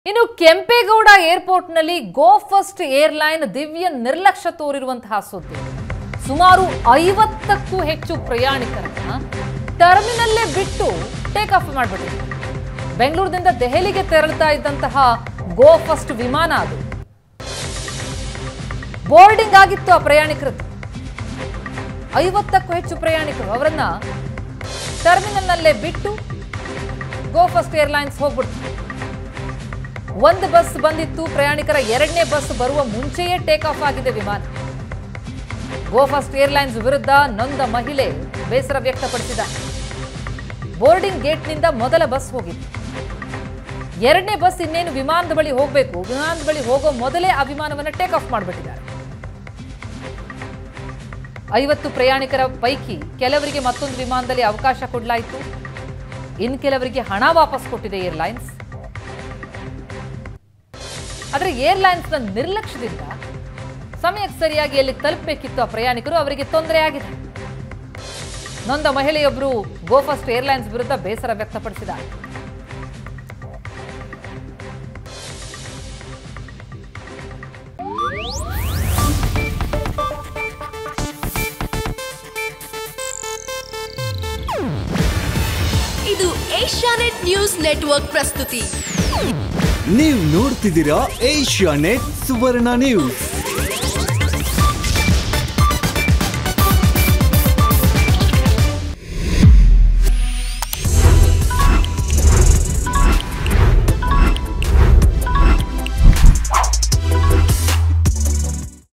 ಇನ್ನು ಕೆಂಪೇಗೌಡ ಏರ್ಪೋರ್ಟ್ನಲ್ಲಿ Go First airline ದಿವ್ಯ ನಿರ್ಲಕ್ಷ್ಯ ತೋರಿರುವಂತಹ ಸುದ್ದಿ ಸುಮಾರು ಐವತ್ತಕ್ಕೂ ಹೆಚ್ಚು ಪ್ರಯಾಣಿಕರನ್ನ ಟರ್ಮಿನಲ್ಲೇ ಬಿಟ್ಟು ಟೇಕ್ ಆಫ್ ಮಾಡಿಬಿಟ್ಟಿದೆ ಬೆಂಗಳೂರಿನಿಂದ ದೆಹಲಿಗೆ ತೆರಳುತ್ತಾ ಇದ್ದಂತಹ ಗೋ ಫಸ್ಟ್ ವಿಮಾನ ಅದು ಬೋರ್ಡಿಂಗ್ ಆಗಿತ್ತು ಆ ಪ್ರಯಾಣಿಕರದ್ದು ಐವತ್ತಕ್ಕೂ ಹೆಚ್ಚು ಪ್ರಯಾಣಿಕರು ಅವರನ್ನ ಟರ್ಮಿನಲ್ನಲ್ಲೇ ಬಿಟ್ಟು ಗೋ ಫಸ್ಟ್ ಏರ್ಲೈನ್ಸ್ ಹೋಗ್ಬಿಡ್ತು ಒಂದು ಬಸ್ ಬಂದಿತ್ತು ಪ್ರಯಾಣಿಕರ ಎರಡನೇ ಬಸ್ ಬರುವ ಮುಂಚೆಯೇ ಟೇಕ್ ಆಫ್ ಆಗಿದೆ ವಿಮಾನ ಗೋ ಫಸ್ಟ್ ಏರ್ಲೈನ್ಸ್ ವಿರುದ್ಧ ನೊಂದ ಮಹಿಳೆ ಬೇಸರ ವ್ಯಕ್ತಪಡಿಸಿದ ಬೋರ್ಡಿಂಗ್ ಗೇಟ್ನಿಂದ ಮೊದಲ ಬಸ್ ಹೋಗಿತ್ತು ಎರಡನೇ ಬಸ್ ಇನ್ನೇನು ವಿಮಾನದ ಬಳಿ ಹೋಗಬೇಕು ವಿಮಾನದ ಬಳಿ ಹೋಗೋ ಮೊದಲೇ ಆ ವಿಮಾನವನ್ನು ಟೇಕ್ ಆಫ್ ಮಾಡಿಬಿಟ್ಟಿದ್ದಾರೆ ಐವತ್ತು ಪ್ರಯಾಣಿಕರ ಪೈಕಿ ಕೆಲವರಿಗೆ ಮತ್ತೊಂದು ವಿಮಾನದಲ್ಲಿ ಅವಕಾಶ ಕೊಡಲಾಯಿತು ಇನ್ನು ಕೆಲವರಿಗೆ ಹಣ ವಾಪಸ್ ಕೊಟ್ಟಿದೆ ಏರ್ಲೈನ್ಸ್ ಆದರೆ ಏರ್ಲೈನ್ಸ್ನ ನಿರ್ಲಕ್ಷ್ಯದಿಂದ ಸಮಯಕ್ಕೆ ಸರಿಯಾಗಿ ಎಲ್ಲಿ ತಲುಪಬೇಕಿತ್ತು ಆ ಪ್ರಯಾಣಿಕರು ಅವರಿಗೆ ತೊಂದರೆ ಆಗಿದೆ ನೊಂದ ಮಹಿಳೆಯೊಬ್ಬರು ಗೋ ಫಸ್ಟ್ ಏರ್ಲೈನ್ಸ್ ವಿರುದ್ಧ ಬೇಸರ ವ್ಯಕ್ತಪಡಿಸಿದ್ದಾರೆ ಇದು ಏಷ್ಯಾನೆಟ್ ನ್ಯೂಸ್ ನೆಟ್ವರ್ಕ್ ಪ್ರಸ್ತುತಿ ನೀವು ನೋಡ್ತಿದ್ದೀರಾ ಏಷ್ಯಾ ನೆಟ್ ಸುವರ್ಣ ನ್ಯೂಸ್